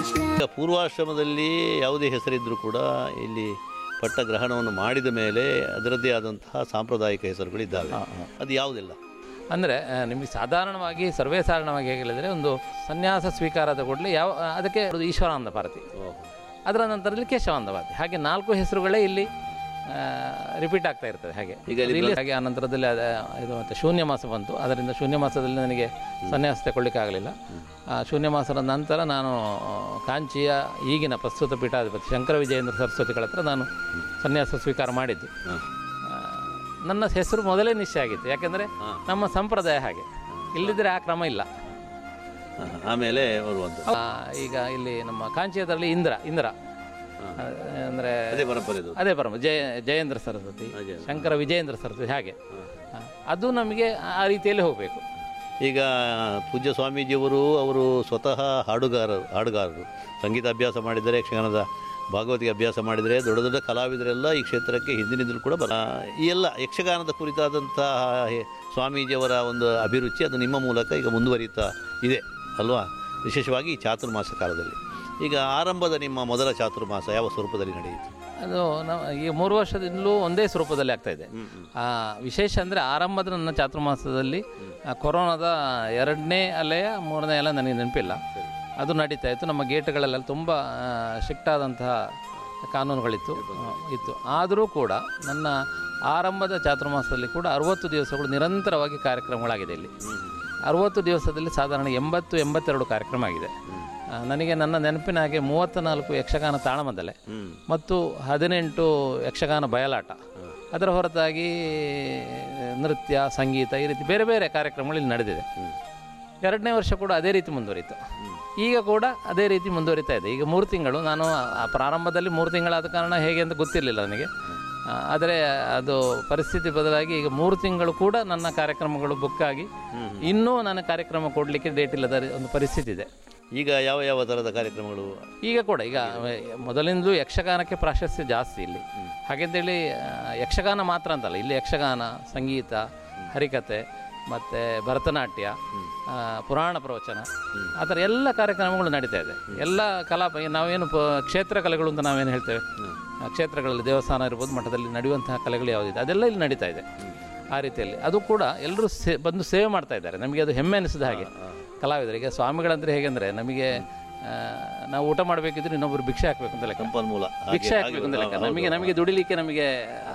ಈಗ ಪೂರ್ವಾಶ್ರಮದಲ್ಲಿ ಯಾವುದೇ ಹೆಸರಿದ್ದರೂ ಕೂಡ ಇಲ್ಲಿ ಪಟ್ಟ ಗ್ರಹಣವನ್ನು ಮಾಡಿದ ಮೇಲೆ ಅದರದ್ದೇ ಆದಂತಹ ಸಾಂಪ್ರದಾಯಿಕ ಹೆಸರುಗಳಿದ್ದಾವೆ ಅದು ಯಾವುದಿಲ್ಲ ಅಂದರೆ ನಿಮಗೆ ಸಾಧಾರಣವಾಗಿ ಸರ್ವೇ ಸಾಧಾರಣವಾಗಿ ಹೇಗೆ ಹೇಳಿದರೆ ಒಂದು ಸನ್ಯಾಸ ಸ್ವೀಕಾರದ ಕೂಡಲೇ ಯಾವ ಅದಕ್ಕೆ ಒಂದು ಈಶ್ವರಾನಂದ ಭಾರತಿ ಅದರ ನಂತರದಲ್ಲಿ ಕೇಶವಾನಂದ ಭಾರತಿ ಹಾಗೆ ನಾಲ್ಕು ಹೆಸರುಗಳೇ ಇಲ್ಲಿ ರಿಪೀಟ್ ಆಗ್ತಾ ಇರ್ತದೆ ಹಾಗೆ ಈಗ ಇಲ್ಲಿ ಇಲ್ಲಿ ಹಾಗೆ ಆ ನಂತರದಲ್ಲಿ ಅದ ಇದು ಮತ್ತು ಶೂನ್ಯ ಮಾಸ ಬಂತು ಅದರಿಂದ ಶೂನ್ಯ ಮಾಸದಲ್ಲಿ ನನಗೆ ಸನ್ಯಾಸ ತಗೊಳ್ಳಿಕ್ಕೆ ಆಗಲಿಲ್ಲ ಆ ಶೂನ್ಯ ಮಾಸದ ನಂತರ ನಾನು ಕಾಂಚಿಯ ಈಗಿನ ಪ್ರಸ್ತುತ ಪೀಠಾಧಿಪತಿ ಶಂಕರ ವಿಜಯೇಂದ್ರ ಸರಸ್ವತಿಗಳ ಹತ್ರ ನಾನು ಸನ್ಯಾಸ ಸ್ವೀಕಾರ ಮಾಡಿದ್ದು ಆ, ನನ್ನ ಹೆಸರು ಮೊದಲೇ ನಿಶ್ಚಯ ಆಗಿತ್ತು ಯಾಕೆಂದರೆ ನಮ್ಮ ಸಂಪ್ರದಾಯ ಹಾಗೆ ಇಲ್ಲದಿದ್ದರೆ ಆ ಕ್ರಮ ಇಲ್ಲ ಹ, ಆಮೇಲೆ ಬರುವಂಥ ಆ, ಈಗ ಇಲ್ಲಿ ನಮ್ಮ ಕಾಂಚಿಯದಲ್ಲಿ ಇಂದ್ರ ಇಂದ್ರ ಅಂದರೆ ಅದೇ ಪರಂಪರೆ ಇದು ಅದೇ ಪರಮ ಜಯ ಜಯೇಂದ್ರ ಸರಸ್ವತಿ ಶಂಕರ ವಿಜಯೇಂದ್ರ ಸರಸ್ವತಿ ಹಾಗೆ ಆ, ಅದು ನಮಗೆ ಆ ರೀತಿಯಲ್ಲಿ ಹೋಗಬೇಕು ಈಗ ಪೂಜ್ಯ ಸ್ವಾಮೀಜಿಯವರು ಅವರು ಸ್ವತಃ ಹಾಡುಗಾರರು ಹಾಡುಗಾರರು ಸಂಗೀತ ಅಭ್ಯಾಸ ಮಾಡಿದರೆ ಯಕ್ಷಗಾನದ ಭಾಗವತಿಗೆ ಅಭ್ಯಾಸ ಮಾಡಿದರೆ ದೊಡ್ಡ ದೊಡ್ಡ ಕಲಾವಿದರೆಲ್ಲ ಈ ಕ್ಷೇತ್ರಕ್ಕೆ ಹಿಂದಿನಿಂದಲೂ ಕೂಡ ಬರ ಈ ಎಲ್ಲ ಯಕ್ಷಗಾನದ ಕುರಿತಾದಂತಹ ಹೆ- ಸ್ವಾಮೀಜಿಯವರ ಒಂದು ಅಭಿರುಚಿ ಅದು ನಿಮ್ಮ ಮೂಲಕ ಈಗ ಮುಂದುವರಿತಾ ಇದೆ ಅಲ್ವಾ ವಿಶೇಷವಾಗಿ ಈ ಚಾತುರ್ಮಾಸ ಕಾಲದಲ್ಲಿ ಈಗ ಆರಂಭದ ನಿಮ್ಮ ಮೊದಲ ಚಾತುರ್ಮಾಸ ಯಾವ ಸ್ವರೂಪದಲ್ಲಿ ನಡೆಯಿತು ಅದು ನಾವು ಈ ಮೂರು ವರ್ಷದಿಂದಲೂ ಒಂದೇ ಸ್ವರೂಪದಲ್ಲಿ ಆಗ್ತಾ ಇದೆ ಆ, ವಿಶೇಷ ಅಂದರೆ ಆರಂಭದ ನನ್ನ ಚಾತುರ್ಮಾಸದಲ್ಲಿ ಆ, ಕೊರೋನಾದ ಎರಡನೇ ಅಲೆಯ ಮೂರನೇ ಅಲೆ ನನಗೆ ನೆನಪಿಲ್ಲ ಅದು ನಡೀತಾ ಇತ್ತು ನಮ್ಮ ಗೇಟ್ಗಳೆಲ್ಲ ತುಂಬ ಸ್ಟ್ರಿಕ್ಟ್ ಆದಂತಹ ಕಾನೂನುಗಳಿತ್ತು ಆ, ಇತ್ತು ಆದರೂ ಕೂಡ ನನ್ನ ಆರಂಭದ ಚಾತುರ್ಮಾಸದಲ್ಲಿ ಕೂಡ ಅರುವತ್ತು ದಿವಸಗಳು ನಿರಂತರವಾಗಿ ಕಾರ್ಯಕ್ರಮಗಳಾಗಿದೆ ಇಲ್ಲಿ ಅರುವತ್ತು ದಿವಸದಲ್ಲಿ ಸಾಧಾರಣ ಎಂಬತ್ತು ಎಂಬತ್ತೆರಡು ಕಾರ್ಯಕ್ರಮ ಆಗಿದೆ ಆ, ನನಗೆ ನನ್ನ ನೆನಪಿನ ಹಾಗೆ ಮೂವತ್ತ ನಾಲ್ಕು ಯಕ್ಷಗಾನ ತಾಳಮದ್ದಲೆ ಮತ್ತು ಹದಿನೆಂಟು ಯಕ್ಷಗಾನ ಬಯಲಾಟ ಅದರ ಹೊರತಾಗಿ ನೃತ್ಯ ಸಂಗೀತ ಈ ರೀತಿ ಬೇರೆ ಬೇರೆ ಕಾರ್ಯಕ್ರಮಗಳು ಇಲ್ಲಿ ನಡೆದಿದೆ ಎರಡನೇ ವರ್ಷ ಕೂಡ ಅದೇ ರೀತಿ ಮುಂದುವರಿತು ಈಗ ಕೂಡ ಅದೇ ರೀತಿ ಮುಂದುವರಿತಾ ಇದೆ ಈಗ ಮೂರು ತಿಂಗಳು ನಾನು ಆ ಪ್ರಾರಂಭದಲ್ಲಿ ಮೂರು ತಿಂಗಳಾದ ಕಾರಣ ಹೇಗೆ ಅಂತ ಗೊತ್ತಿರಲಿಲ್ಲ ನನಗೆ ಆ, ಆದರೆ ಅದು ಪರಿಸ್ಥಿತಿ ಬದಲಾಗಿ ಈಗ ಮೂರು ತಿಂಗಳು ಕೂಡ ನನ್ನ ಕಾರ್ಯಕ್ರಮಗಳು ಬುಕ್ ಆಗಿ ಇನ್ನೂ ನನ್ನ ಕಾರ್ಯಕ್ರಮ ಕೊಡಲಿಕ್ಕೆ ಡೇಟ್ ಇಲ್ಲದ ಒಂದು ಪರಿಸ್ಥಿತಿ ಇದೆ ಈಗ ಯಾವ ಯಾವ ಥರದ ಕಾರ್ಯಕ್ರಮಗಳು ಈಗ ಕೂಡ ಈಗ ಮೊದಲಿಂದಲೂ ಯಕ್ಷಗಾನಕ್ಕೆ ಪ್ರಾಶಸ್ತ್ಯ ಜಾಸ್ತಿ ಇಲ್ಲಿ ಹಾಗೆಂತೇಳಿ ಆ, ಯಕ್ಷಗಾನ ಮಾತ್ರ ಅಂತಲ್ಲ ಇಲ್ಲಿ ಯಕ್ಷಗಾನ ಸಂಗೀತ ಹರಿಕತೆ ಮತ್ತು ಭರತನಾಟ್ಯ ಆ, ಪುರಾಣ ಪ್ರವಚನ ಆ ಥರ ಎಲ್ಲ ಕಾರ್ಯಕ್ರಮಗಳು ನಡೀತಾ ಇದೆ ಎಲ್ಲ ಕಲಾ ನಾವೇನು ಪ ಕ್ಷೇತ್ರ ಕಲೆಗಳು ಅಂತ ನಾವೇನು ಹೇಳ್ತೇವೆ ಆ, ಕ್ಷೇತ್ರಗಳಲ್ಲಿ ದೇವಸ್ಥಾನ ಇರ್ಬೋದು ಮಠದಲ್ಲಿ ನಡೆಯುವಂತಹ ಕಲೆಗಳು ಯಾವುದಿದೆ ಅದೆಲ್ಲ ಇಲ್ಲಿ ನಡೀತಾ ಇದೆ ಆ ರೀತಿಯಲ್ಲಿ ಅದು ಕೂಡ ಎಲ್ಲರೂ ಸೇ ಬಂದು ಸೇವೆ ಮಾಡ್ತಾ ಇದ್ದಾರೆ ನಮಗೆ ಅದು ಹೆಮ್ಮೆ ಅನಿಸಿದ ಹಾಗೆ ಕಲಾವಿದರಿಗೆ ಸ್ವಾಮಿಗಳಂದ್ರೆ ಹೇಗೆಂದರೆ ನಮಗೆ ಆ, ನಾವು ಊಟ ಮಾಡಬೇಕಿದ್ರೆ ಇನ್ನೊಬ್ಬರು ಭಿಕ್ಷೆ ಹಾಕಬೇಕು ಅಂತ ಲೆಕ್ಕ ಸಂಪನ್ಮೂಲ ಹಾಗೆ- ಭಿಕ್ಷೆ ಹಾಗೆ ಹಾಕಬೇಕು ಅಂತ ಲೆಕ್ಕ ಹೌದು, ನಮಗೆ ಹೌದು. ನಮಗೆ ದುಡಿಲಿಕ್ಕೆ ನಮಗೆ